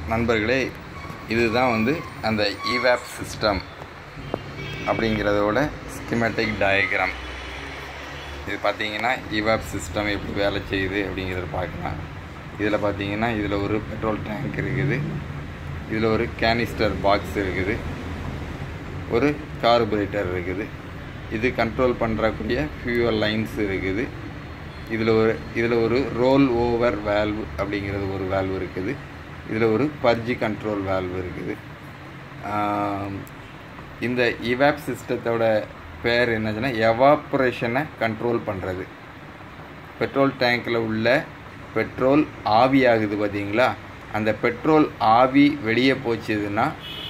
நண்பர்களே இதுதான் வந்து அந்த இவேப் சிஸ்டம் அப்படிங்கிறதோட ஸ்கிமேட்டிக் டயக்ராம் இது பார்த்தீங்கன்னா இவாப் சிஸ்டம் எப்படி வேலை செய்யுது அப்படிங்கிறத பார்க்கலாம் இதில் பார்த்தீங்கன்னா இதில் ஒரு பெட்ரோல் டேங்க் இருக்குது இதில் ஒரு கேனிஸ்டர் பாக்ஸ் இருக்குது ஒரு கார்பரேட்டர் இருக்குது இது கண்ட்ரோல் பண்ணுறக்கூடிய ஃபியூவல் லைன்ஸ் இருக்குது இதில் ஒரு இதில் ஒரு ரோல் ஓவர் வேல்வ் அப்படிங்கிறது ஒரு வேல்வ் இருக்குது இதில் ஒரு பர்ஜி கண்ட்ரோல் வேல்வ் இருக்குது ஆம், இந்த இவாப் சிஸ்டத்தோட பேர் என்னச்சுன்னா எவாப்ரேஷனை கண்ட்ரோல் பண்ணுறது பெட்ரோல் டேங்க்கில் உள்ள பெட்ரோல் ஆவியாகுது பார்த்தீங்களா அந்த பெட்ரோல் ஆவி வெளியே போச்சுதுன்னா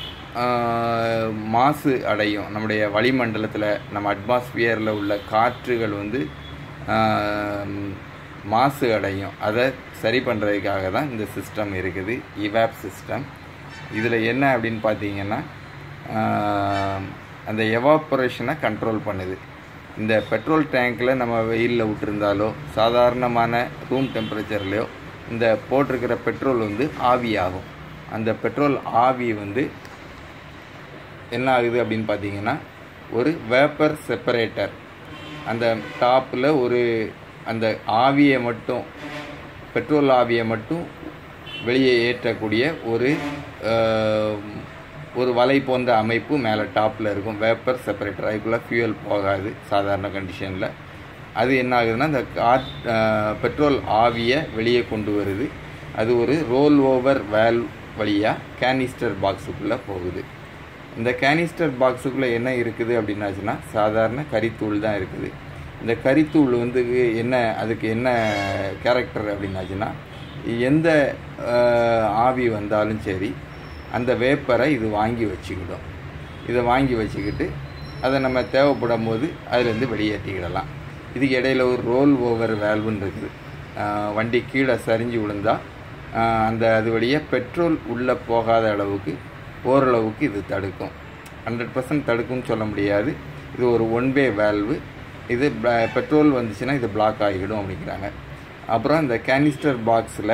ஆஹ், மாசு அடையும் நம்முடைய வளிமண்டலத்தில் நம்ம அட்மாஸ்பியரில் உள்ள காற்றுகள் வந்து ஆஹ், மாசு அடையும் அதை சரி பண்ணுறதுக்காக தான் இந்த சிஸ்டம் இருக்குது இவாப் சிஸ்டம் இதில் என்ன அப்படின்னு பார்த்தீங்கன்னா ஆஹ், அந்த எவாப்பரேஷனை கண்ட்ரோல் பண்ணுது இந்த பெட்ரோல் டேங்க்கில் நம்ம வெயிலில் விட்டுருந்தாலோ சாதாரணமான ரூம் டெம்பரேச்சர்லையோ இந்த போட்டிருக்கிற பெட்ரோல் வந்து ஆவியாகும் அந்த பெட்ரோல் ஆவி வந்து என்ன ஆகுது அப்படின்னு பார்த்தீங்கன்னா ஒரு வேப்பர் செப்பரேட்டர் அந்த டாப்பில் ஒரு அந்த ஆவியை மட்டும் பெட்ரோல் ஆவியை மட்டும் வெளியே ஏற்றக்கூடிய ஒரு ஆஹ், ஒரு வலை போன்ற அமைப்பு மேலே டாப்பில் இருக்கும் வேப்பர் செப்பரேட்டர் அதுக்குள்ளே ஃபியூயல் போகாது சாதாரண கண்டிஷனில் அது என்ன ஆகுதுன்னா இந்த காட் ஆஹ், பெட்ரோல் ஆவியை வெளியே கொண்டு வருது அது ஒரு ரோல் ஓவர் வேல் வழியாக கேனிஸ்டர் பாக்ஸுக்குள்ளே போகுது இந்த கேனிஸ்டர் பாக்ஸுக்குள்ளே என்ன இருக்குது அப்படின்னாச்சுன்னா சாதாரண கரித்தூள் தான் இருக்குது இந்த கரித்தூள் வந்து என்ன அதுக்கு என்ன கேரக்டர் அப்படின்னாச்சுன்னா எந்த ஆஹ், ஆவி வந்தாலும் சரி அந்த வேப்பரை இது வாங்கி வச்சுக்கிடும் இதை வாங்கி வச்சுக்கிட்டு அதை நம்ம தேவைப்படும் போது அதுலேருந்து வெளியேற்றிக்கிடலாம் இதுக்கு இடையில ஒரு ரோல் ஓவர் வேல்வுன்னு இருக்குது ஆஹ், வண்டி கீழே சரிஞ்சு விழுந்தா ஆஹ், அந்த அது வழியாக பெட்ரோல் உள்ளே போகாத அளவுக்கு ஓரளவுக்கு இது தடுக்கும் ஹண்ட்ரட் பர்சன்ட் தடுக்கும்னு சொல்ல முடியாது இது ஒரு ஒன் வே வேல்வு இது ப- பெட்ரோல் வந்துச்சுன்னா இது பிளாக் ஆகிடும் அப்படிங்கிறாங்க அப்புறம் இந்த கேனிஸ்டர் பாக்ஸில்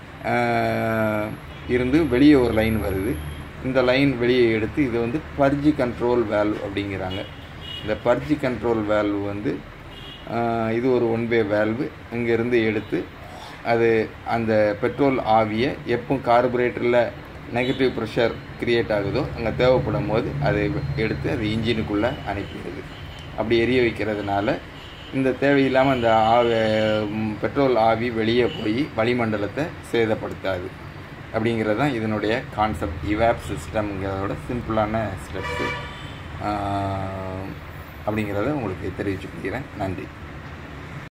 இருந்து வெளியே ஒரு லைன் வருது இந்த லைன் வெளியே எடுத்து இது வந்து பர்ஜி கண்ட்ரோல் வேல்வ் அப்படிங்கிறாங்க இந்த பர்ஜி கண்ட்ரோல் வேல்வ் வந்து ஆஹ், இது ஒரு ஒன் வே வேல்வு இங்கேருந்து எடுத்து அது அந்த பெட்ரோல் ஆவியை எப்போ கார்பரேட்டரில் நெகட்டிவ் ப்ரெஷர் கிரியேட் ஆகுதோ அங்கே தேவைப்படும் போது அதை எடுத்து அது இன்ஜினுக்குள்ளே அனுப்பிடுது அப்படி எரிய வைக்கிறதுனால இந்த தேவையில்லாமல் அந்த ஆவி ம், பெட்ரோல் ஆவி வெளியே போய் வளிமண்டலத்தை சேதப்படுத்தாது அப்படிங்கிறது தான் இதனுடைய கான்செப்ட் இவாப் சிஸ்டம்ங்கிறதோட சிம்பிளான ஸ்டெப்ஸு அப்படிங்கிறத உங்களுக்கு தெரிவிச்சுக்கிறேன் நன்றி